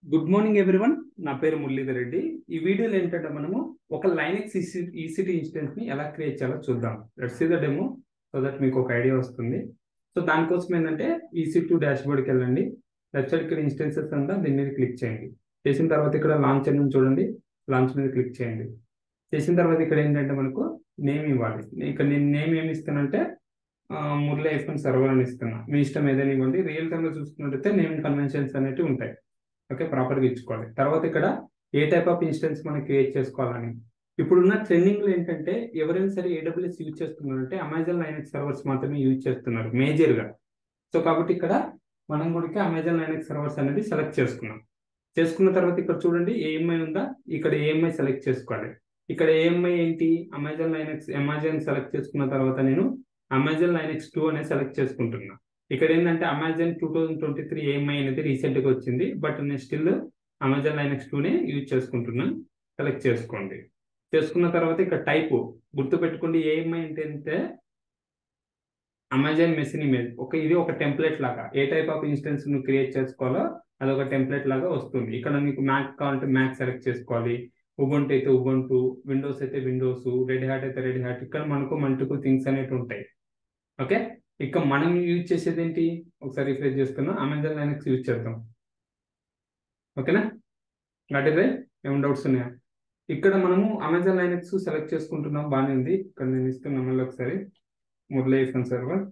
good morning everyone నా పేరు మురళీధర్ రెడ్డి ఈ వీడియోలో ఏంటంటే మనము ఒక లైనెక్స్ ఈసీటీ ఇన్స్టెన్స్ ని ఎలా క్రియేట్ చేయాలో చూద్దాం let's see the demo so that మీకు ఒక ఐడియా వస్తుంది సో దానికోసం ఏంటంటే ఈసీ టూ డాష్ బోర్డ్కి వెళ్ళండి లెఫ్ట్ సైడ్ ఇక్కడ ఇన్స్టెన్సెస్ అంతా దీని మీద క్లిక్ చేయండి చేసిన తర్వాత ఇక్కడ లాంచ్ అని చూడండి లాంచ్ మీద క్లిక్ చేయండి చేసిన తర్వాత ఇక్కడ ఏంటంటే మనకు నేమ్ ఇవ్వాలి ఇక్కడ నేను నేమ్ ఏమి ఇస్తానంటే ఆ, మురళి ఐఫోన్ సర్వర్ అని ఇస్తున్నా మీ ఇష్టం ఏదైనా ఇవ్వండి రియల్ టైమ్ లో చూసుకున్నట్టయితే నేమ్ కన్వెన్షన్స్ అనేవి ఉంటాయి ఓకే ప్రాపర్గా ఇచ్చుకోవాలి తర్వాత ఇక్కడ ఏ టైప్ ఆఫ్ ఇన్స్టెన్స్ మనం క్రియేట్ చేసుకోవాలని ఇప్పుడున్న ట్రెండింగ్ లో ఏంటంటే ఎవరైనా సరే ఏడబ్ల్యూఎస్ యూజ్ చేస్తున్నారంటే అమెజాన్ లైనెక్స్ సర్వర్స్ మాత్రమే యూజ్ చేస్తున్నారు మేజర్ గా సో కాబట్టి ఇక్కడ మనం కూడా అమెజాన్ లైనెక్స్ సర్వర్స్ అనేది సెలెక్ట్ చేసుకున్నాం చేసుకున్న తర్వాత ఇక్కడ చూడండి ఏఎంఐ ఉందా ఇక్కడ ఏఎంఐ సెలెక్ట్ చేసుకోవాలి ఇక్కడ ఏఎంఐ ఏంటి అమెజాన్ లైనెక్స్ అమెజాన్ సెలెక్ట్ చేసుకున్న తర్వాత నేను అమెజాన్ లైనెక్స్ టూ అనేది సెలెక్ట్ చేసుకుంటున్నా ఇక్కడ ఏంటంటే Amazon two thousand twenty three AMI అనేది రీసెంట్ గా వచ్చింది బట్ నేను స్టిల్ అమెజాన్ లైనెక్స్ టూనే యూజ్ చేసుకుంటున్నా సెలెక్ట్ చేసుకోండి చేసుకున్న తర్వాత ఇక్కడ టైప్ గుర్తు పెట్టుకోండి ఏఎంఐ అంటే అంటే అమెజాన్ మెషిన్ ఇమేజ్ ఒక ఇది ఒక టెంప్లెట్ లాగా ఏ టైప్ ఆఫ్ ఇన్స్టెన్స్ నువ్వు క్రియేట్ చేసుకోవాలో అది ఒక టెంప్లెట్ లాగా వస్తుంది ఇక్కడ నీకు మ్యాక్ కావాలంటే మ్యాక్ సెలెక్ట్ చేసుకోవాలి ఉబంటు అయితే ఉబంటు విండోస్ అయితే విండోస్ రెడ్ హ్యాట్ అయితే రెడ్ హ్యాట్ ఇక్కడ మనకు మల్టిపుల్ థింగ్స్ అనేవి ఉంటాయి ఓకే ఇక మనం యూజ్ చేసేది ఏంటి ఒకసారి రిఫ్రెష్ చేస్తున్నా అమెజాన్ లైనక్స్ యూజ్ చేద్దాం ఓకేనా గట్టిదే ఏమైనా డౌట్స్ ఉన్నాయా ఇక్కడ మనము అమెజాన్ లైనక్స్ సెలెక్ట్ చేసుకుంటున్నాం బాగానే ఉంది ఇక్కడ నేను ఇస్తున్నా మళ్ళీ ఒకసారి మురళీ ఫోన్ సర్వర్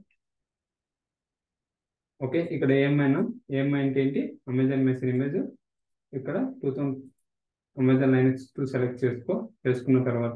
ఓకే ఇక్కడ ఏమైనా ఏఎంఐ అంటే ఏంటి అమెజాన్ మెసేజ్ ఇమేజ్ ఇక్కడ two thousand Amazon Linux two select చేసుకో చేసుకున్న తర్వాత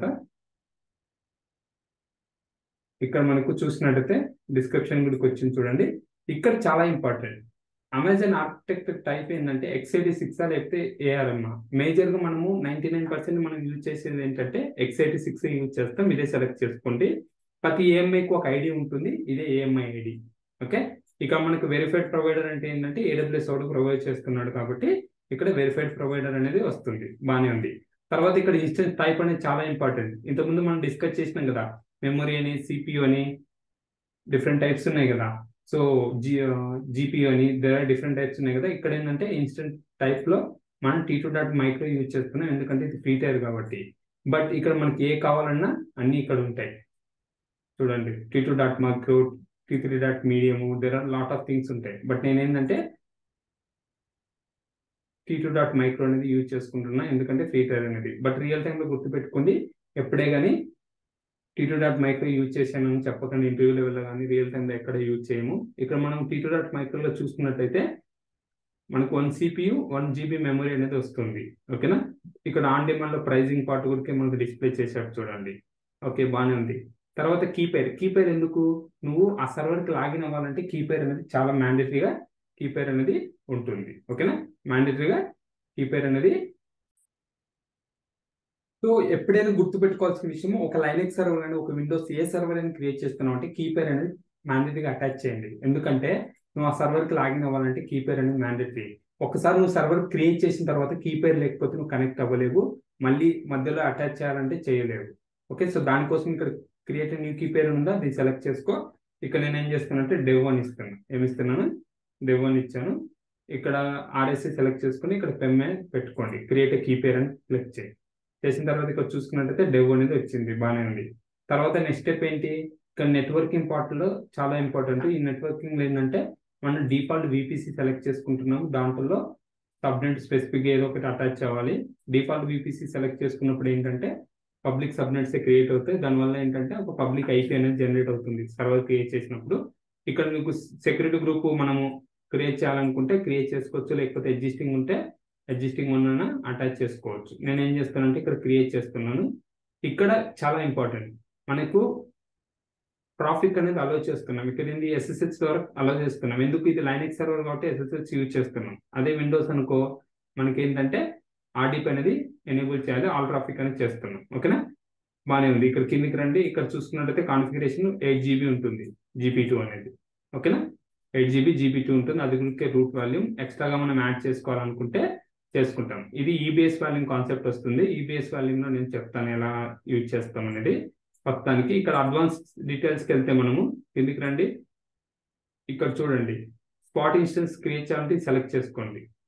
ఇక్కడ మనకు చూసినట్టయితే డిస్క్రిప్షన్ గుడికి వచ్చింది చూడండి ఇక్కడ చాలా ఇంపార్టెంట్ అమెజాన్ ఆర్కిటెక్ట్ టైప్ ఏంటంటే ఎక్స్ఐడి సిక్స్ లేకపోతే ఏఆర్ఎం మేజర్ గా మనము నైన్టీ నైన్ పర్సెంట్ మనం యూజ్ చేసేది ఏంటంటే ఎక్స్ఐడి సిక్స్ యూజ్ చేస్తాం ఇదే సెలెక్ట్ చేసుకోండి ప్రతి ఏఎంఐకి ఒక ఐడి ఉంటుంది ఇదే ఏఎంఐ ఐడి ఓకే ఇక మనకు వెరిఫైడ్ ప్రొవైడర్ అంటే ఏంటంటే ఏడబ్ల్యూఎస్ ఒకటి ప్రొవైడ్ చేస్తున్నాడు కాబట్టి ఇక్కడ వెరిఫైడ్ ప్రొవైడర్ అనేది వస్తుంది బాగానే ఉంది తర్వాత ఇక్కడ ఇన్స్టెన్స్ టైప్ అనేది చాలా ఇంపార్టెంట్ ఇంతకుముందు మనం డిస్కస్ చేసినాం కదా మెమొరీ అని సిపియు అని డిఫరెంట్ టైప్స్ ఉన్నాయి కదా సో జీ జీపీయూ అని దేర్ డిఫరెంట్ టైప్స్ ఉన్నాయి కదా ఇక్కడ ఏంటంటే ఇన్స్టెంట్ టైప్ లో మనం T two dot micro use చేస్తున్నాం ఎందుకంటే ఇది ఫ్రీ టైర్ కాబట్టి బట్ ఇక్కడ మనకి ఏ కావాలన్నా అన్ని ఇక్కడ ఉంటాయి చూడండి T two dot micro T three dot medium there are lot of things ఉంటాయి బట్ నేనేంటంటే టీ టూ డాట్ మైక్రో అనేది యూజ్ చేసుకుంటున్నా ఎందుకంటే ఫ్రీ టైర్ అనేది బట్ రియల్ టైంలో గుర్తుపెట్టుకోండి ఎప్పుడే కానీ T two dot micro use చేశాను అని చెప్పకండి ఇంటర్వ్యూ లెవెల్లో కానీ రియల్ టైంలో ఎక్కడ యూజ్ చేయము ఇక్కడ మనం టీ టూ డాట్ మైక్రోలో చూసుకున్నట్టయితే మనకు one CPU one GB memory అనేది వస్తుంది ఓకేనా ఇక్కడ ఆన్ డిమాండ్ లో ప్రైజింగ్ పార్ట్ కూడా మనకు డిస్ప్లే చేశాడు చూడండి ఓకే బాగానే ఉంది తర్వాత కీపేర్ కీపేర్ ఎందుకు నువ్వు ఆ సర్వర్కి లాగిన్ అవ్వాలంటే కీపేర్ అనేది చాలా మ్యాండేటరీగా కీపేర్ అనేది ఉంటుంది ఓకేనా మ్యాండేటరీగా కీపేర్ అనేది సో ఎప్పుడైనా గుర్తుపెట్టుకోవాల్సిన విషయం ఒక లైనెక్స్ సర్వర్ అని ఒక విండోస్ ఏ సర్వర్ అని క్రియేట్ చేస్తున్నావు అంటే కీపేర్ అనేది మ్యాండేటరీగా అటాచ్ చేయండి ఎందుకంటే నువ్వు ఆ సర్వర్కి లాగిన్ అవ్వాలంటే కీపేర్ అనేది మ్యాండేటరీ ఒకసారి నువ్వు సర్వర్ క్రియేట్ చేసిన తర్వాత కీపేర్ లేకపోతే నువ్వు కనెక్ట్ అవ్వలేవు మళ్ళీ మధ్యలో అటాచ్ చేయాలంటే చేయలేవు ఓకే సో దానికోసం ఇక్కడ క్రియేట్ న్యూ కీపేర్ ఉందా దీన్ని సెలెక్ట్ చేసుకో ఇక్కడ నేను ఏం చేస్తానంటే డెవ్ అని ఇస్తాను ఏమి ఇస్తున్నాను డెవ్ అని ఇచ్చాను ఇక్కడ ఆర్ఎస్సి సెలెక్ట్ చేసుకుని ఇక్కడ పెమ్మే పెట్టుకోండి క్రియేట్ కీపేర్ అని క్లిక్ చేయి చేసిన తర్వాత ఇక్కడ చూసుకున్నట్టయితే డెవ్ అనేది వచ్చింది బాగానే ఉంది తర్వాత నెక్స్ట్ స్టెప్ ఏంటి ఇక్కడ నెట్వర్కింగ్ పార్ట్ లో చాలా ఇంపార్టెంట్ ఈ నెట్వర్కింగ్ ఏంటంటే మనం డిఫాల్ట్ విపిసి సెలెక్ట్ చేసుకుంటున్నాం దాంట్లో సబ్నెట్ స్పెసిఫిక్ ఏదో ఒకటి అటాచ్ అవ్వాలి డిఫాల్ట్ విపిసి సెలెక్ట్ చేసుకున్నప్పుడు ఏంటంటే పబ్లిక్ సబ్నెట్స్ క్రియేట్ అవుతాయి దానివల్ల ఏంటంటే ఒక పబ్లిక్ ఐపీ అనేది జనరేట్ అవుతుంది సర్వర్ క్రియేట్ చేసినప్పుడు ఇక్కడ మీకు సెక్యూరిటీ గ్రూప్ మనము క్రియేట్ చేయాలనుకుంటే క్రియేట్ చేసుకోవచ్చు లేకపోతే ఎగ్జిస్టింగ్ ఉంటే ఎగ్జిస్టింగ్ ఉన్న అటాచ్ చేసుకోవచ్చు నేను ఏం చేస్తానంటే ఇక్కడ క్రియేట్ చేస్తున్నాను ఇక్కడ చాలా ఇంపార్టెంట్ మనకు ట్రాఫిక్ అనేది అలో చేస్తున్నాం ఇక్కడ ఏంది ఎస్ఎస్హెచ్ ద్వారా అలో చేస్తున్నాం ఎందుకు ఇది లైనెక్స్ సర్వర్ కాబట్టి ఎస్ఎస్హెచ్ యూజ్ చేస్తున్నాం అదే విండోస్ అనుకో మనకి ఏంటంటే ఆర్డీపీ అనేది ఎనేబుల్ చేయాలి ఆల్ ట్రాఫిక్ అనేది చేస్తున్నాం ఓకేనా బాగానే ఉంది ఇక్కడ కిందికి రండి ఇక్కడ చూసుకున్నట్టయితే కాన్ఫిగరేషన్ ఎయిట్ జీబీ ఉంటుంది జీపీ టూ అనేది ఓకేనా ఎయిట్ జీబీ జీబీ టూ ఉంటుంది అది గురించి రూట్ వాల్యూమ్ ఎక్స్ట్రాగా మనం యాడ్ చేసుకోవాలనుకుంటే చేసుకుంటాం ఇది ఈబిఎస్ వాల్యూమ్ కాన్సెప్ట్ వస్తుంది ఈబిఎస్ వాల్యూమ్లో నేను చెప్తాను ఎలా యూజ్ చేస్తాం అనేది మొత్తానికి ఇక్కడ అడ్వాన్స్ డీటెయిల్స్కి వెళ్తే మనము కిందికి రండి ఇక్కడ చూడండి స్పాట్ ఇన్స్టెన్స్ క్రియేట్ చేయాలంటే సెలెక్ట్ చేసుకోండి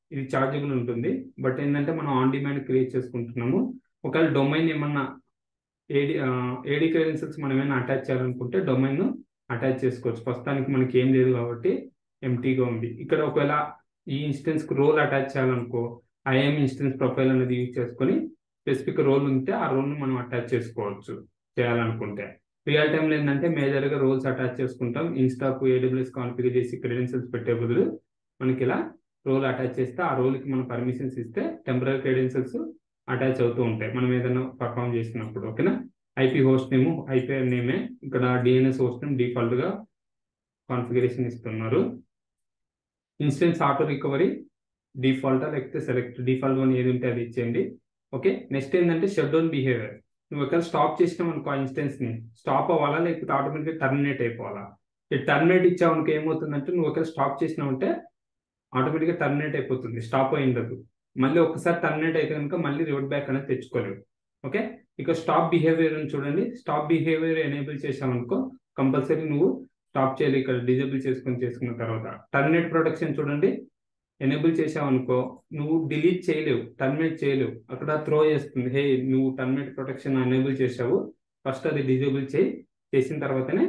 ఇది చార్జబుల్ ఉంటుంది బట్ ఏంటంటే మనం ఆన్ డిమాండ్ క్రియేట్ చేసుకుంటున్నాము ఒకవేళ డొమైన్ ఏమన్నా ఏడి ఏడి క్రెడెన్షియల్స్ మనం ఏమైనా అటాచ్ చేయాలనుకుంటే డొమైన్ అటాచ్ చేసుకోవచ్చు ప్రస్తుతానికి మనకి ఏం లేదు కాబట్టి ఎంటీగా ఉంది ఇక్కడ ఒకవేళ ఈ ఇన్స్టెన్స్ కు రోల్ అటాచ్ చేయాలనుకో ఐఎం ఇన్స్టెన్స్ ప్రొఫైల్ అనేది యూజ్ చేసుకొని స్పెసిఫిక్ రోల్ ఉంటే ఆ రోల్ ని మనం అటాచ్ చేసుకోవచ్చు చేయాలనుకుంటే రియల్ టైంలో ఏంటంటే మేజర్ గా రోల్స్ అటాచ్ చేసుకుంటాం ఇన్స్టాకు ఏడబ్ల్యూఎస్ కాన్ఫిగర్ చేసి క్రెడెన్షియల్స్ పెట్టే బదులు మనకి ఇలా రోల్ అటాచ్ చేస్తే ఆ రోల్ కి మనం పర్మిషన్స్ ఇస్తే టెంపరీ క్రెడెన్షియల్స్ అటాచ్ అవుతూ ఉంటాయి మనం ఏదైనా పర్ఫామ్ చేసినప్పుడు ఓకేనా ఐపీ హోస్ట్ నేమ్ ఐపీఆర్ నేమే ఇక్కడ డిఎన్ఎస్ హోస్ట్ నేమ్ డిఫాల్ట్ గా కాన్ఫిగరేషన్ ఇస్తున్నారు ఇన్స్టెన్స్ ఆటో రికవరీ డిఫాల్ట్ లేకపోతే సెలెక్ట్ డిఫాల్ట్ వన్ ఏది ఉంటే అది ఇచ్చేయండి ఓకే నెక్స్ట్ ఏంటంటే షట్ డౌన్ బిహేవియర్ నువ్వు ఎక్కడ స్టాప్ చేసినావు అనుకో ఆ ఇన్స్టెన్స్ ని స్టాప్ అవ్వాలా లేకపోతే ఆటోమేటిక్గా టర్మినేట్ అయిపోవాలా ఈ టర్మినేట్ ఇచ్చావు అనుకో ఏమవుతుందంటే నువ్వు ఒకవేళ స్టాప్ చేసినావు అంటే ఆటోమేటిక్గా టర్మినేట్ అయిపోతుంది స్టాప్ అయిండదు మళ్ళీ ఒకసారి టర్మినేట్ అయితే కనుక మళ్ళీ రివర్ట్ బ్యాక్ అనేది తెచ్చుకోలేవు ఓకే ఇక స్టాప్ బిహేవియర్ అని చూడండి స్టాప్ బిహేవియర్ ఎనేబుల్ చేసామనుకో కంపల్సరీ నువ్వు స్టాప్ చేయాలి ఇక్కడ డిజేబుల్ చేసుకొని చేసుకున్న తర్వాత టర్మినేట్ ప్రొటెక్షన్ చూడండి ఎనేబుల్ చేసావనుకో నువ్వు డిలీట్ చేయలేవు టర్మినేట్ చేయలేవు అక్కడ త్రో చేస్తుంది హే నువ్వు టర్మినేట్ ప్రొటెక్షన్ ఎనేబుల్ చేసావు ఫస్ట్ అది డిజేబుల్ చేయి చేసిన తర్వాతనే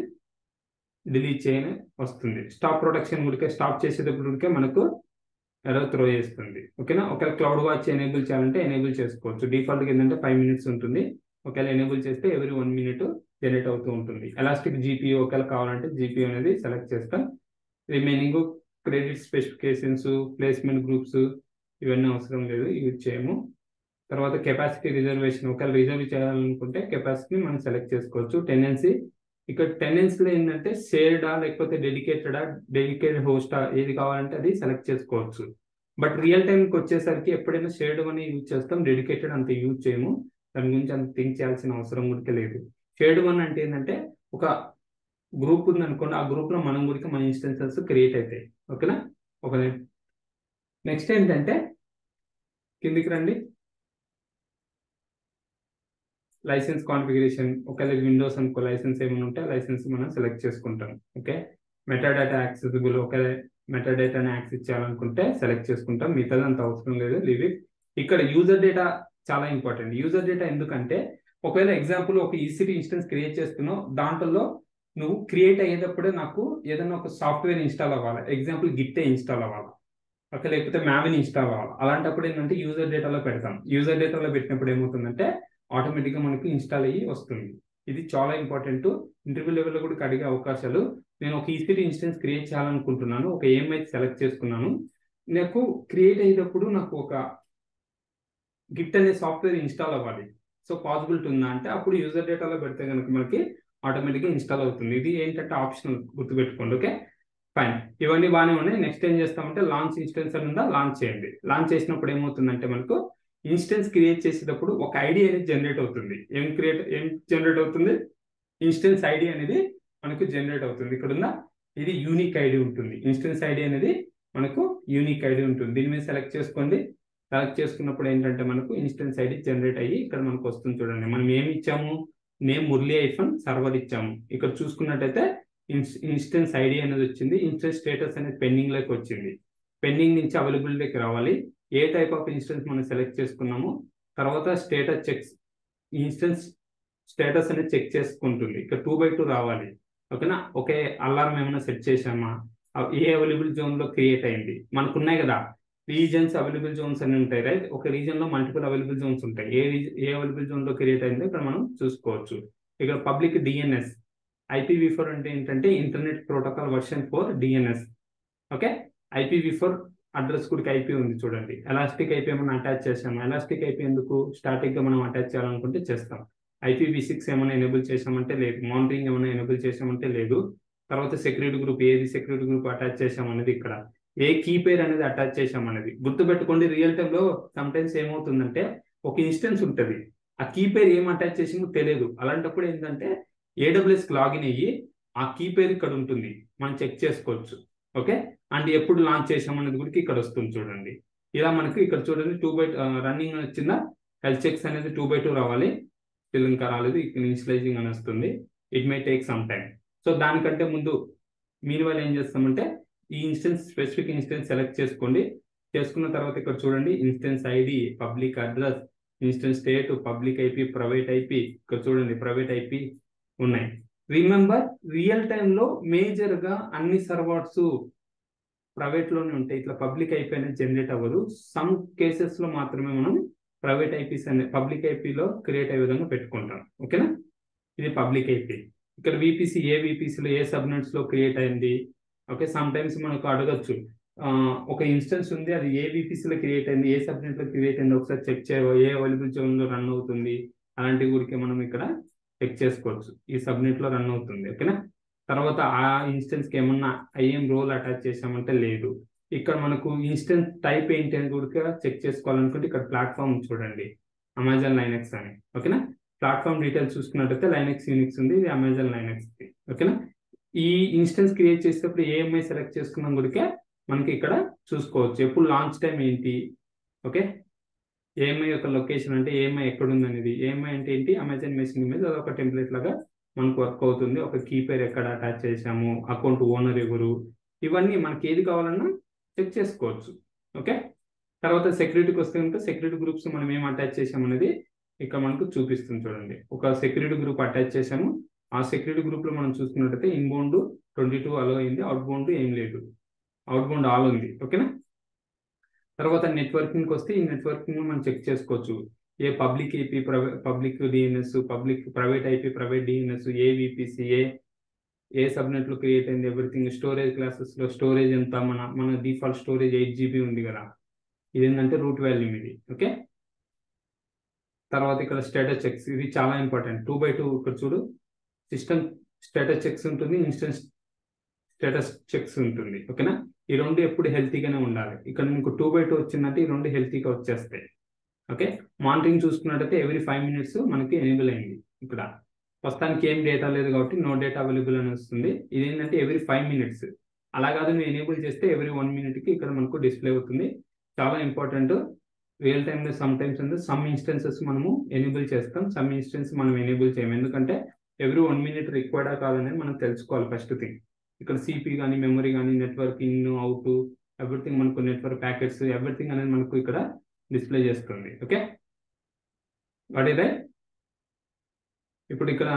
డిలీట్ చేయని వస్తుంది స్టాప్ ప్రొటెక్షన్ ఉడికే స్టాప్ చేసేటప్పుడు ఉడికే మనకు ఎర్ర త్రో చేస్తుంది ఓకేనా ఒకవేళ క్లౌడ్ వాచ్ ఎనేబుల్ చేయాలంటే ఎనేబుల్ చేసుకోవచ్చు డిఫాల్ట్గా ఏంటంటే ఫైవ్ మినిట్స్ ఉంటుంది ఒకవేళ ఎనేబుల్ చేస్తే ఎవ్రీ వన్ మినిట్ జనరేట్ అవుతూ ఉంటుంది ఎలాస్టిక్ జీపీయూ ఒకవేళ కావాలంటే జీపీయూ అనేది సెలెక్ట్ చేస్తాం remaining credit specifications placement groups ఇవన్నీ అవసరం లేదు యూజ్ చేయము తర్వాత కెపాసిటీ రిజర్వేషన్ ఒకవేళ రిజర్వ్ చేయాలనుకుంటే కెపాసిటీ మనం సెలెక్ట్ చేసుకోవచ్చు టెండెన్సీ ఇక్కడ టెండెన్సీలో ఏంటంటే షేర్డా లేకపోతే డెడికేటెడా డెడికేటెడ్ హోస్టా ఏది కావాలంటే అది సెలెక్ట్ చేసుకోవచ్చు బట్ రియల్ టైంకి వచ్చేసరికి ఎప్పుడైనా షేర్డ్ అని యూజ్ చేస్తాం డెడికేటెడ్ అంత యూజ్ చేయము దాని గురించి అంత థింక్ చేయాల్సిన అవసరం కూడా లేదు షేర్డ్ వన్ అంటే ఏంటంటే ఒక గ్రూప్ ఉంది అనుకోండి ఆ గ్రూప్ లో మనం గురికి మన ఇన్స్టెన్సెస్ క్రియేట్ అవుతాయి ఓకేనా ఒక నెక్స్ట్ ఏంటంటే కిందికి రండి లైసెన్స్ కాన్ఫిగరేషన్ ఒకవేళ విండోస్ అనుకో లైసెన్స్ ఏమైనా ఉంటే లైసెన్స్ మనం సెలెక్ట్ చేసుకుంటాం ఓకే మెటాడేటా యాక్సెసిబుల్ ఒకవేళ మెటాడేటాని యాక్సెస్ చేయాలనుకుంటే సెలెక్ట్ చేసుకుంటాం మిగతాది అంత అవసరం లేదు లీవ్ ఇట్ ఇక్కడ యూజర్ డేటా చాలా ఇంపార్టెంట్ యూజర్ డేటా ఎందుకంటే ఒకవేళ ఎగ్జాంపుల్ ఒక ఈసీటీ ఇన్స్టెన్స్ క్రియేట్ చేస్తున్నావు దాంట్లో నువ్వు క్రియేట్ అయ్యేటప్పుడే నాకు ఏదైనా ఒక సాఫ్ట్వేర్ ఇన్స్టాల్ అవ్వాలి ఎగ్జాంపుల్ గిట్టే ఇన్స్టాల్ అవ్వాలి ఓకే లేకపోతే మ్యావిన్ ఇన్స్టాల్ అవ్వాలి అలాంటప్పుడు ఏంటంటే యూజర్ డేటాలో పెడతాం యూజర్ డేటాలో పెట్టినప్పుడు ఏమవుతుందంటే ఆటోమేటిక్గా మనకు ఇన్స్టాల్ అయ్యి వస్తుంది ఇది చాలా ఇంపార్టెంట్ ఇంటర్వ్యూ లెవెల్లో కూడా అడిగే అవకాశాలు నేను ఒక ఈసీటీ ఇన్స్టెన్స్ క్రియేట్ చేయాలనుకుంటున్నాను ఒక ఏఎంఐ సెలెక్ట్ చేసుకున్నాను నాకు క్రియేట్ అయ్యేటప్పుడు నాకు ఒక గిట్ అనే సాఫ్ట్వేర్ ఇన్స్టాల్ అవ్వాలి సో పాసిబిలిటీ ఉందా అంటే అప్పుడు యూజర్ డేటాలో పెడితే కనుక మనకి ఆటోమేటిక్గా ఇన్స్టాల్ అవుతుంది ఇది ఏంటంటే ఆప్షనల్ గుర్తుపెట్టుకోండి ఓకే ఫైన్ ఇవన్నీ బాగానే ఉన్నాయి నెక్స్ట్ ఏం చేస్తామంటే లాంచ్ ఇన్స్టెన్స్ అని ఉందా లాంచ్ చేయండి లాంచ్ చేసినప్పుడు ఏమవుతుందంటే మనకు ఇన్స్టెన్స్ క్రియేట్ చేసేటప్పుడు ఒక ఐడి అనేది జనరేట్ అవుతుంది ఏం క్రియేట్ ఏం జనరేట్ అవుతుంది ఇన్స్టెన్స్ ఐడి అనేది మనకు జనరేట్ అవుతుంది ఇక్కడ ఉందా ఇది యూనిక్ ఐడి ఉంటుంది ఇన్స్టెన్స్ ఐడి అనేది మనకు యూనిక్ ఐడి ఉంటుంది దీని మీద సెలెక్ట్ చేసుకోండి సెలెక్ట్ చేసుకున్నప్పుడు ఏంటంటే మనకు ఇన్స్టెన్స్ ఐడి జనరేట్ అయ్యి ఇక్కడ మనకు వస్తుంది చూడండి మనం ఏమి ఇచ్చాము నేమ్ మురళి ఐఫోన్ సర్వర్ ఇచ్చాము ఇక్కడ చూసుకున్నట్టయితే ఇన్స్టెన్స్ ఐడి అనేది వచ్చింది ఇన్స్టెన్స్ స్టేటస్ అనేది పెండింగ్ లోకి వచ్చింది పెండింగ్ నుంచి అవైలబిలిటీకి రావాలి ఏ టైప్ ఆఫ్ ఇన్స్టెన్స్ మనం సెలెక్ట్ చేసుకున్నాము తర్వాత స్టేటస్ చెక్స్ ఇన్స్టెన్స్ స్టేటస్ అనేది చెక్ చేసుకుంటుంది ఇక్కడ టూ బై టూ రావాలి ఓకేనా ఒకే అలారం ఏమైనా సెట్ చేసామా ఏ అవైలబుల్ జోన్ లో క్రియేట్ అయింది మనకు ఉన్నాయి కదా రీజన్స్ అవైలబుల్ జోన్స్ అని ఉంటాయి రైట్ ఒక రీజన్ లో మల్టిపుల్ అవైలబుల్ జోన్స్ ఉంటాయి ఏ ఏ అవైలబుల్ జోన్ లో క్రియేట్ అయిందో ఇక్కడ మనం చూసుకోవచ్చు ఇక్కడ పబ్లిక్ డిఎన్ఎస్ ఐపీవీ ఫోర్ అంటే ఏంటంటే internet protocol version four DNS okay IPv four address కూడా ఐపీ ఉంది చూడండి ఎలాస్టిక్ ఐపీ మనం అటాచ్ చేసాము ఎలాస్టిక్ ఐపీ ఎందుకు స్టాటిక్ గా మనం అటాచ్ చేయాలనుకుంటే చేస్తాం ఐపీవీ సిక్స్ ఏమైనా ఎనేబుల్ చేసామంటే లేదు మానిటరింగ్ ఏమైనా ఎనేబుల్ చేసామంటే లేదు తర్వాత సెక్యూరిటీ గ్రూప్ ఏది సెక్యూరిటీ గ్రూప్ అటాచ్ చేసామనేది ఇక్కడ ఏ కీ పేర్ అనేది అటాచ్ చేసామనేది గుర్తుపెట్టుకోండి రియల్ టైంలో సమ్ టైమ్స్ ఏమవుతుందంటే ఒక ఇన్స్టెన్స్ ఉంటుంది ఆ కీ పేర్ ఏం అటాచ్ చేసిందో తెలియదు అలాంటప్పుడు ఏంటంటే ఏడబ్ల్యూఎస్ లాగిన్ అయ్యి ఆ కీ పేర్ ఇక్కడ ఉంటుంది మనం చెక్ చేసుకోవచ్చు ఓకే అండ్ ఎప్పుడు లాంచ్ చేసామనేది కూడా ఇక్కడ వస్తుంది చూడండి ఇలా మనకి ఇక్కడ చూడండి టూ బై రన్నింగ్ వచ్చిందా హెల్త్ చెక్స్ అనేది టూ బై టూ రావాలి స్టిల్ ఇంకా రాలేదు ఇక్కడ ఇన్స్టలైజింగ్ అని వస్తుంది it may take some time so దానికంటే ముందు మీన్ వల్ల ఏం చేస్తామంటే ఈ ఇన్స్టెన్స్ స్పెసిఫిక్ ఇన్స్టెన్స్ సెలెక్ట్ చేసుకోండి చేసుకున్న తర్వాత ఇక్కడ చూడండి instance ID public address instance state public IP private IP ఇక్కడ చూడండి ప్రైవేట్ ఐపీ ఉన్నాయి రిమెంబర్ రియల్ టైంలో మేజర్ గా అన్ని సర్వర్స్ ప్రైవేట్ లోనే ఉంటాయి ఇట్లా పబ్లిక్ ఐపీ అనేది జనరేట్ అవ్వదు సమ్ కేసెస్ లో మాత్రమే మనం ప్రైవేట్ ఐపీస్ అనే పబ్లిక్ ఐపీలో క్రియేట్ అయ్యే విధంగా పెట్టుకుంటాం ఓకేనా ఇది పబ్లిక్ ఐపీ ఇక్కడ విపిసి ఏ విపిసిలో ఏ సబ్నెట్స్ లో క్రియేట్ అయింది ఓకే సమ్ టైమ్స్ మనకు అడగచ్చు ఆ, ఒక ఇన్స్టెన్స్ ఉంది అది ఏ విపిసిలో క్రియేట్ అయింది ఏ సబ్నెట్ లో క్రియేట్ అయింది ఒకసారి చెక్ చేయవో ఏ అవైలబుల్ జోన్ లో రన్ అవుతుంది అలాంటి ఊరికి మనం ఇక్కడ చెక్ చేసుకోవచ్చు ఈ సబ్నెట్ లో రన్ అవుతుంది ఓకేనా తర్వాత ఆ ఇన్స్టెన్స్ కి ఏమన్నా ఐఎం రోల్ అటాచ్ చేసామంటే లేదు ఇక్కడ మనకు ఇన్స్టెన్స్ టైప్ ఏంటి అని కూడా చెక్ చేసుకోవాలనుకుంటే ఇక్కడ ప్లాట్ఫామ్ చూడండి అమెజాన్ లైనెక్స్ అని ఓకేనా ప్లాట్ఫామ్ డీటెయిల్స్ చూసుకున్నట్టయితే లైనెక్స్ యూనిక్స్ ఉంది ఇది అమెజాన్ లైనెక్స్ ఓకేనా ఈ ఇన్స్టెన్స్ క్రియేట్ చేసేటప్పుడు ఏఎంఐ సెలెక్ట్ చేసుకున్నాం కూడా మనకి ఇక్కడ చూసుకోవచ్చు ఎప్పుడు లాంచ్ టైం ఏంటి ఓకే ఏఎంఐ యొక్క లొకేషన్ అంటే ఏఎంఐ ఎక్కడ ఉంది అనేది ఏఎంఐ అంటే ఏంటి అమెజాన్ మెషిన్ ఇమేజ్ అదొక టెంప్లెట్ లాగా మనకు వర్క్ అవుతుంది ఒక కీ పేర్ ఎక్కడ అటాచ్ చేసాము అకౌంట్ ఓనర్ ఎవరు ఇవన్నీ మనకి ఏది కావాలన్నా చెక్ చేసుకోవచ్చు ఓకే తర్వాత సెక్యూరిటీకి వస్తే కనుక సెక్యూరిటీ గ్రూప్స్ మనం ఏం అటాచ్ చేసాము అనేది ఇక్కడ మనకు చూపిస్తుంది చూడండి ఒక సెక్యూరిటీ గ్రూప్ అటాచ్ చేసాము ఆ సెక్యూరిటీ గ్రూప్ లో మనం చూసుకున్నట్టయితే ఇన్బౌండ్ ట్వంటీ టూ అలో అయింది అవుట్ బౌండ్ ఏం లేదు అవుట్ బౌండ్ ఆల్ ఉంది ఓకేనా తర్వాత నెట్వర్కింగ్ వస్తే ఈ నెట్వర్కింగ్ మనం చెక్ చేసుకోవచ్చు ఏ public IP public DNS public private IP private DNS ఏ విపిసి ఏ ఏ సబ్నెట్ లో క్రియేట్ అయింది ఎవ్రీథింగ్ స్టోరేజ్ క్లాసెస్ లో స్టోరేజ్ ఎంత మన మన డిఫాల్ట్ స్టోరేజ్ ఎయిట్ జీబీ ఉంది కదా ఇది ఏంటంటే రూట్ వాల్యూమ్ ఇది ఓకే తర్వాత ఇక్కడ స్టేటస్ చెక్స్ ఇది చాలా ఇంపార్టెంట్ టూ బై టూ ఇక్కడ చూడు సిస్టమ్ స్టేటస్ చెక్స్ ఉంటుంది ఇన్స్టెన్స్ స్టేటస్ చెక్స్ ఉంటుంది ఓకేనా ఈ రెండు ఎప్పుడు హెల్తీగానే ఉండాలి ఇక్కడ మీకు టూ బై టూ వచ్చిందంటే ఈ రెండు హెల్తీగా వచ్చేస్తాయి ఓకే మానిటరింగ్ చూసుకున్నట్టయితే ఎవ్రీ ఫైవ్ మినిట్స్ మనకి ఎనేబుల్ అయింది ఇక్కడ ప్రస్తుతానికి ఏం డేటా లేదు కాబట్టి నో డేటా అవైలబుల్ అని వస్తుంది ఇది ఏంటంటే ఎవ్రీ ఫైవ్ మినిట్స్ అలా కాదు నువ్వు ఎనేబుల్ చేస్తే ఎవ్రీ వన్ మినిట్కి ఇక్కడ మనకు డిస్ప్లే అవుతుంది చాలా ఇంపార్టెంట్ రియల్ టైంలో సమ్ టైమ్స్ అంటే సమ్ ఇన్స్టెన్సెస్ మనము ఎనేబుల్ చేస్తాం సమ్ ఇన్స్టెన్స్ మనం ఎనేబుల్ చేయము ఎందుకంటే ఎవ్రీ వన్ మినిట్ రిక్వైర్డా కాదనేది మనం తెలుసుకోవాలి ఫస్ట్ థింగ్ ఇక్కడ సిపి కానీ మెమరీ కానీ నెట్వర్క్ ఇన్ అవుట్ ఎవ్రీథింగ్ మనకు నెట్వర్క్ ప్యాకెట్స్ ఎవ్రీథింగ్ అనేది మనకు ఇక్కడ డిస్ప్లే చేస్తుంది ఓకే వాట్ ఇదే ఇప్పుడు ఇక్కడ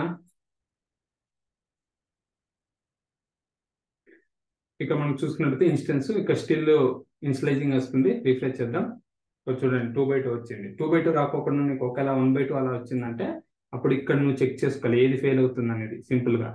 ఇక్కడ మనం చూసుకున్నట్లయితే ఇన్స్టెన్స్ ఇక్కడ స్టిల్ ఇన్స్లైజింగ్ వస్తుంది రిఫ్రెష్ చేద్దాం ఇక్కడ చూడండి టూ బై టూ వచ్చింది టూ బై టూ రాకోకుండా నీకు ఒకవేళ వన్ బై టూ అలా వచ్చిందంటే అప్పుడు ఇక్కడ నువ్వు చెక్ చేసుకోవాలి ఏది ఫెయిల్ అవుతుంది అనేది సింపుల్ గా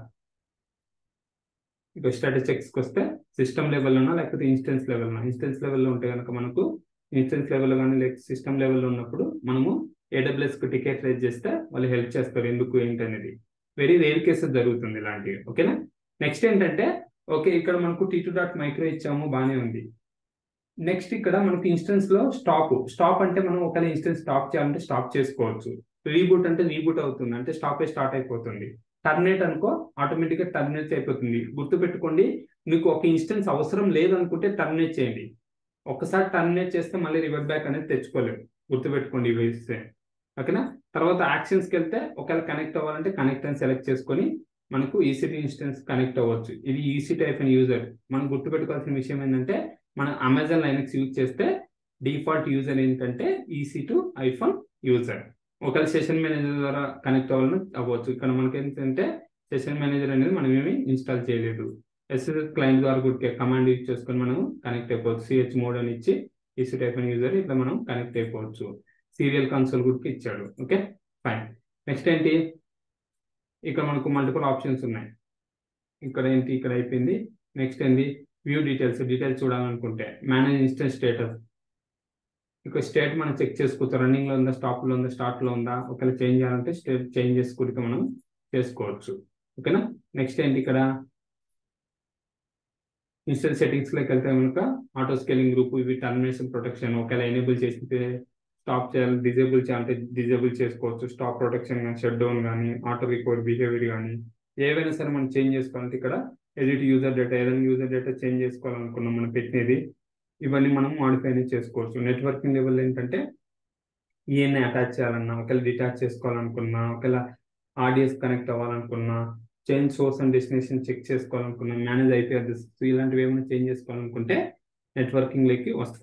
ఇక స్టాటస్ చెక్స్కి వస్తే సిస్టమ్ లెవెల్లోనా లేకపోతే ఇన్స్టెన్స్ లెవెల్నా ఇన్స్టెన్స్ లెవెల్లో ఉంటే కనుక మనకు ఇన్స్టెన్స్ లెవెల్లో కానీ లేక సిస్టమ్ లెవెల్లో ఉన్నప్పుడు మనము ఏడబ్ల్యూఎస్ కు టికెట్ రేజ్ చేస్తే వాళ్ళు హెల్ప్ చేస్తారు ఎందుకు ఏంటి అనేది వెరీ రేర్ కేసెస్ జరుగుతుంది ఇలాంటివి ఓకేనా నెక్స్ట్ ఏంటంటే ఓకే ఇక్కడ మనకు టీ టూ డాట్ మైక్రో ఇచ్చాము బాగానే ఉంది నెక్స్ట్ ఇక్కడ మనకు ఇన్స్టెన్స్ లో స్టాప్ స్టాప్ అంటే మనం ఒకవేళ ఇన్స్టెన్స్ స్టాప్ చేయాలంటే స్టాప్ చేసుకోవచ్చు రీబూట్ అంటే రీబూట్ అవుతుంది అంటే స్టాప్ స్టార్ట్ అయిపోతుంది టర్మినేట్ అనుకో ఆటోమేటిక్ గా టర్మినేట్ అయిపోతుంది గుర్తుపెట్టుకోండి మీకు ఒక ఇన్స్టెన్స్ అవసరం లేదనుకుంటే టర్మినేట్ చేయండి ఒకసారి టర్మినేట్ చేస్తే మళ్ళీ రివర్ట్ బ్యాక్ అనేది తెచ్చుకోలేము గుర్తుపెట్టుకోండి ఇవి ఇస్తే ఓకేనా తర్వాత యాక్షన్స్కి వెళ్తే ఒకవేళ కనెక్ట్ అవ్వాలంటే కనెక్ట్ అని సెలెక్ట్ చేసుకొని మనకు ఈసీటీ ఇన్స్టెన్స్ కనెక్ట్ అవ్వచ్చు ఇది ఈసీ టైప్ అండ్ యూజర్ మనం గుర్తుపెట్టుకోవాల్సిన విషయం ఏంటంటే మనం అమెజాన్ లైనక్స్ యూజ్ చేస్తే డిఫాల్ట్ యూజర్ ఏంటంటే ఈసీ టు ఐఫోన్ యూజర్ ఒకవేళ సెషన్ మేనేజర్ ద్వారా కనెక్ట్ అవ్వాలని అవ్వచ్చు ఇక్కడ మనకి ఏంటంటే సెషన్ మేనేజర్ అనేది మనం ఏమి ఇన్స్టాల్ చేయలేదు ఎస్ఎస్ఎస్ క్లయింట్ ద్వారా కూడా కమాండ్ యూజ్ చేసుకొని మనం కనెక్ట్ అయిపోవచ్చు సిహెచ్ మోడ్ అని ఇచ్చి ఈసీ టైప్ అండ్ యూజర్ ఇట్లా మనం కనెక్ట్ అయిపోవచ్చు సీరియల్ కన్సోల్ కూడా ఇచ్చాడు ఓకే ఫైన్ నెక్స్ట్ ఏంటి ఇక్కడ మనకు మల్టిపుల్ ఆప్షన్స్ ఉన్నాయి ఇక్కడ ఏంటి ఇక్కడ అయిపోయింది నెక్స్ట్ ఏంటి వ్యూ డీటెయిల్స్ డీటెయిల్స్ చూడాలనుకుంటే మేనేజ్ ఇన్స్టెంట్ స్టేటస్ ఇక స్టేట్ మనం చెక్ చేసుకోవచ్చు రన్నింగ్ లో ఉందా స్టాప్ లో ఉందా స్టార్ట్ లో ఉందా ఒకవేళ చేంజ్ చేయాలంటే స్టేట్ చేంజ్ చేసుకుంటే మనం చేసుకోవచ్చు ఓకేనా నెక్స్ట్ ఏంటి ఇక్కడ ఇన్స్టెంట్ సెట్టింగ్స్ లోకి వెళ్తే కనుక ఆటో స్కేలింగ్ గ్రూప్ ఇవి టర్మినేషన్ ప్రొటెక్షన్ ఒకవేళ ఎనేబుల్ చేస్తే స్టాప్ చేయాలి డిజేబుల్ చేయాలంటే డిజేబుల్ చేసుకోవచ్చు స్టాప్ ప్రొటెక్షన్ కానీ షట్ డౌన్ కానీ ఆటో రికవర్ బిహేవియర్ కానీ ఏవైనా సరే మనం చేంజ్ చేసుకోవాలంటే ఇక్కడ ఎడిట్ యూజర్ డేటా ఏదైనా యూజర్ డేటా చేంజ్ చేసుకోవాలనుకున్నాం మనం పెట్టినది ఇవన్నీ మనం మాడిఫై అనేది చేసుకోవచ్చు నెట్వర్కింగ్ లెవెల్ ఏంటంటే ఈఎన్ఐ అటాచ్ చేయాలన్నా ఒకవేళ డిటాచ్ చేసుకోవాలనుకున్నా ఒకవేళ ఆడియన్స్ కనెక్ట్ అవ్వాలనుకున్నా change source and destination check చేసుకోవాలనుకున్నా మేనేజ్ ఐపీ అడ్రస్ ఇలాంటివి ఏమైనా చేంజ్ చేసుకోవాలనుకుంటే నెట్వర్కింగ్ లెక్కి వస్తుంది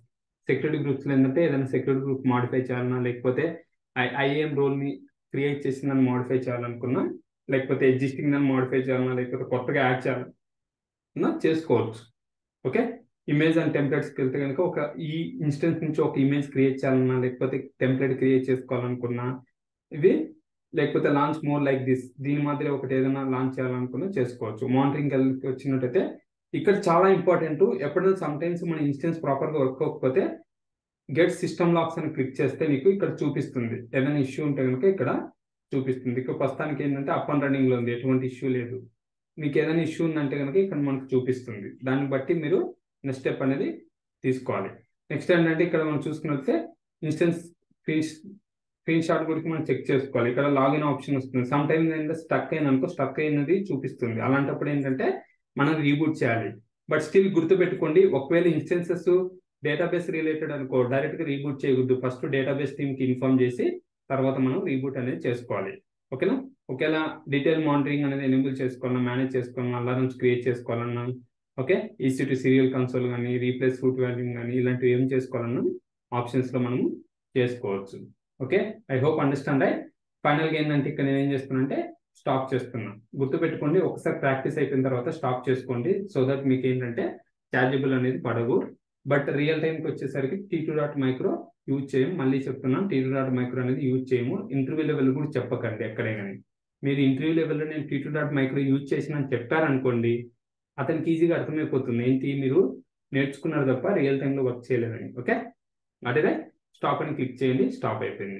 సెక్యూరిటీ గ్రూప్స్లో ఏంటంటే ఏదైనా సెక్యూరిటీ గ్రూప్ మాడిఫై చేయాలన్నా లేకపోతే ఐ ఐఏఎం రోల్ని క్రియేట్ చేసిందని మాడిఫై చేయాలనుకున్నా లేకపోతే ఎగ్జిస్టింగ్ దాన్ని మాడిఫై చేయాలన్నా లేకపోతే కొత్తగా యాడ్ చేయాలన్నా చేసుకోవచ్చు ఓకే ఇమేజ్ అండ్ టెంప్లెట్స్కి వెళ్తే కనుక ఒక ఈ ఇన్స్టెన్స్ నుంచి ఒక ఇమేజ్ క్రియేట్ చేయాలన్నా లేకపోతే టెంప్లెట్ క్రియేట్ చేసుకోవాలనుకున్నా ఇవి లేకపోతే లాంచ్ మోర్ లైక్ దిస్ దీని మాదిరి ఒకటి ఏదైనా లాంచ్ చేయాలనుకున్నా చేసుకోవచ్చు మానిటరింగ్ వచ్చినట్టయితే ఇక్కడ చాలా ఇంపార్టెంట్ ఎప్పుడైనా సమ్ టైమ్స్ మన ఇన్స్టెన్స్ ప్రాపర్గా వర్క్ అవ్వకపోతే గెట్ సిస్టమ్ లాక్స్ అని క్లిక్ చేస్తే నీకు ఇక్కడ చూపిస్తుంది ఏదైనా ఇష్యూ ఉంటే కనుక ఇక్కడ చూపిస్తుంది ఇక్కడ ప్రస్తుతానికి ఏంటంటే అప్ అండ్ రన్నింగ్ లో ఉంది ఎటువంటి ఇష్యూ లేదు మీకు ఏదైనా ఇష్యూ ఉందంటే కనుక ఇక్కడ మనకు చూపిస్తుంది దాన్ని బట్టి మీరు నెక్స్ట్ స్టెప్ అనేది తీసుకోవాలి నెక్స్ట్ ఏంటంటే ఇక్కడ మనం చూసుకున్నట్లయితే ఇన్స్టెన్స్ స్క్రీన్ స్క్రీన్ షాట్ గురించి మనం చెక్ చేసుకోవాలి ఇక్కడ లాగిన్ ఆప్షన్ వస్తుంది సమ్ టైమ్స్ ఏంటంటే స్టక్ అయిన అనుకో స్టక్ అయినది చూపిస్తుంది అలాంటప్పుడు ఏంటంటే మనం రీబూట్ చేయాలి బట్ స్టిల్ గుర్తుపెట్టుకోండి ఒకవేళ ఇన్స్టెన్సెస్ డేటాబేస్ రిలేటెడ్ అనుకో డైరెక్ట్ గా రీబూట్ చేయకూడదు ఫస్ట్ డేటాబేస్ టీమ్ కి ఇన్ఫార్మ్ చేసి తర్వాత మనం రీబూట్ అనేది చేసుకోవాలి ఓకేనా ఒకవేళ డీటెయిల్ మానిటరింగ్ అనేది ఎనేబుల్ చేసుకోవాలన్నా మేనేజ్ చేసుకోవాలన్నా అలారమ్స్ క్రియేట్ చేసుకోవాలన్నా ఓకే ఈసీటీ సీరియల్ కన్సోల్ కానీ రీప్లేస్ రూట్ వాల్యూమ్ కానీ ఇలాంటివి ఏం చేసుకోవాలన్నా ఆప్షన్స్ లో మనము చేసుకోవచ్చు okay I hope understand right ఫైనల్ గా ఏంటంటే ఇక్కడ నేను ఏం చేస్తున్నానంటే స్టాప్ చేస్తున్నా గుర్తుపెట్టుకోండి ఒకసారి ప్రాక్టీస్ అయిపోయిన తర్వాత స్టాప్ చేసుకోండి సో దట్ మీకు ఏంటంటే ఛార్జబుల్ అనేది పడవు బట్ రియల్ టైంకి వచ్చేసరికి T two dot micro use చేయము మళ్ళీ చెప్తున్నాను టీ టూ డాట్ మైక్రో అనేది యూజ్ చేయము ఇంటర్వ్యూ లెవెల్ కూడా చెప్పకండి ఎక్కడే కానీ మీరు ఇంటర్వ్యూ లెవెల్లో నేను T two dot micro use చేసిన చెప్పారనుకోండి అతనికి ఈజీగా అర్థమైపోతుంది ఏంటి మీరు నేర్చుకున్నారు తప్ప రియల్ టైంలో వర్క్ చేయలేదని ఓకే అదే స్టాప్ అని క్లిక్ చేయండి స్టాప్ అయిపోయింది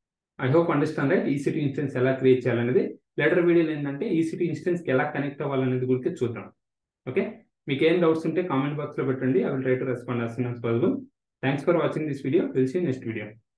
I hope understand right EC2 instance ఎలా క్రియేట్ చేయాలనేది లెటర్ వీడియోలో ఏంటంటే ఈసీటీ ఇన్స్టెన్స్కి ఎలా కనెక్ట్ అవ్వాలనేది గురించి చూద్దాం ఓకే మీకు ఏం డౌట్స్ ఉంటే కామెంట్ బాక్స్లో పెట్టండి I will try to respond as soon as possible thanks for watching this video will see next video